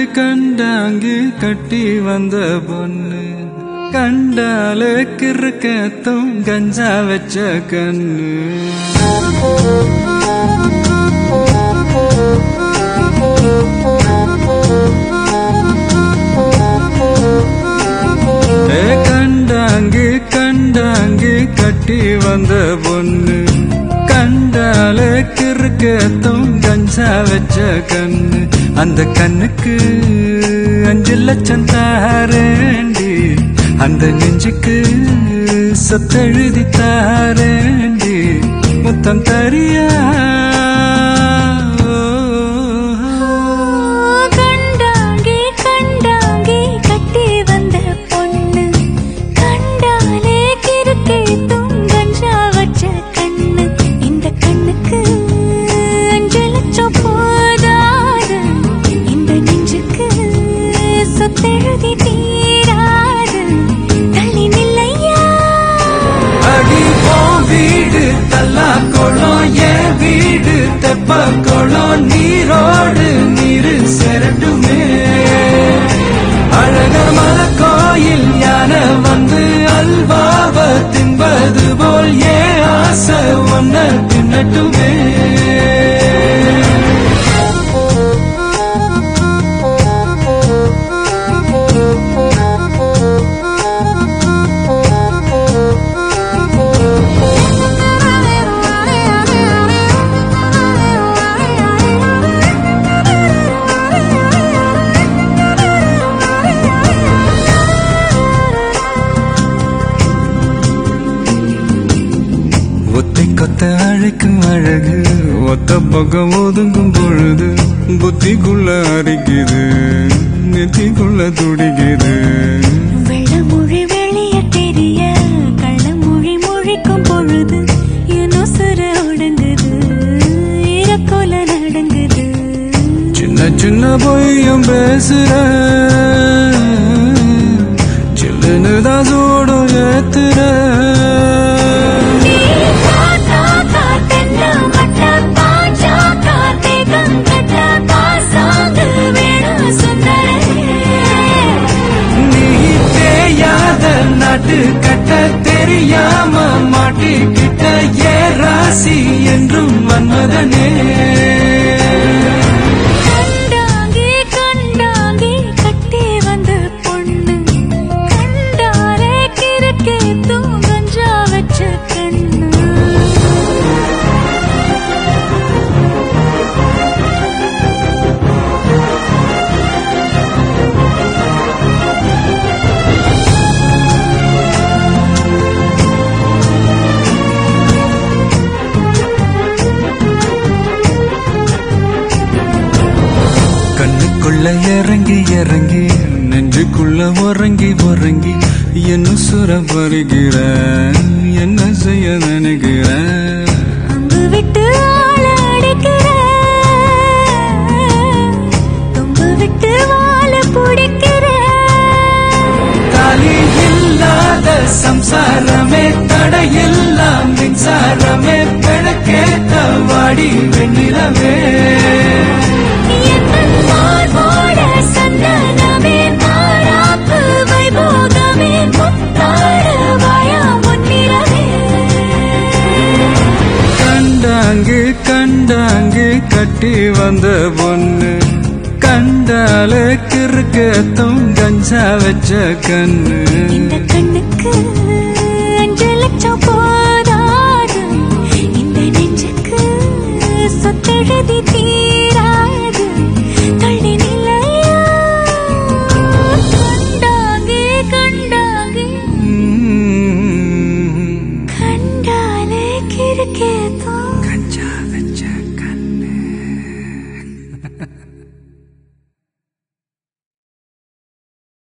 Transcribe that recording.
கண்டாங்கு கட்டி வந்த பொண்ணு கண்டால கிறுக்கத்தும் கஞ்சா வச்ச கண்ணு ஏ கண்டாங்கு கண்டாங்கு கட்டி வந்த பொண்ணு கண்டால கிறுக்கத்தும் கஞ்சா வச்ச கண்ணு அந்த கண்ணுக்கு அஞ்சு லட்சம் தாரேண்டி அந்த நெஞ்சுக்கு சொத்தெழுதி தாரேண்டி முத்தம் தரியா கண்டாங்கே கண்டாங்கே கட்டி வந்த பொண்ணு கண்டாலே கிறுக்கே துங்கஞ்சா வச்ச கண்ணு இந்த கண்ணுக்கு அஞ்சு லட்சம் போதாது இந்த நெஞ்சுக்கு சொத்தெழுதி தீராது தள்ளி நில்லையா அடி போ வீடு தல்லா குளம் என் வீடு தெப்ப குளம் நீரோடு நீரு செரட்டுமே அழக மல கோயில் யானை வந்து அல்வாவ தின்பது போல் ஏன் ஆசை ஒன்ன தின்னட்டுமே ஒத்தை கொத்த அழைக்கும் அழகு ஒத்த பக்கம் ஒதுங்கும் பொழுது புத்திக்குள்ள அரிக்குது நெத்திக்குள்ள துடிக்குது வெள்ளமொழி வெளிய தெரிய கள்ளமொழி மொழிக்கும் பொழுது என் உசுர ஒடுங்குது இறக்கோல நடங்குது சின்ன சின்ன பொய்யும் பேசுற சில்லுன்னு தான் சூடும் ஏத்துற நீ காத்தா காத்தென்ன மட்ட பாஞ்சா காத்தேகம் கட்ட காசாந்து வேணா சுந்தரே நீ தேயாத நாட்டு கட்ட தெரியாம மாட்டிக்கிட்ட ஏ ராசி என்றும் மன்மதனே கண்டாங்கே கண்டாங்கே கட்டி வந்த பொண்ணு கண்டாலே கிறுக்கே தூங்கஞ்சா வச்ச கண்ணு கண்ணுக்குள்ள இறங்கி இறங்கி நெஞ்சுக்குள்ள உறங்கி உறங்கி என்ன சுர வருகிற என்ன செய்ய நினைக்கிற அம்பு விட்டு ஆள அடிக்கிற தும்பு விட்டு வாழ பிடிக்கிற தாலி இல்லாத சம்சாரமே தடையெல்லாம் மின்சாரமே பிழக்கேத்த வாடி வெண்ணிலவே என் மார்போட சந்தனமே மாறாப்பு வைபோகமே முத்தாழ வாயா முன்னிறவே கண்டாங்கு கண்டாங்கு கட்டி வந்த பொண்ணு கண்டால கிறுக்கத்தும் கஞ்சா வச்ச கண்ணு இந்த கண்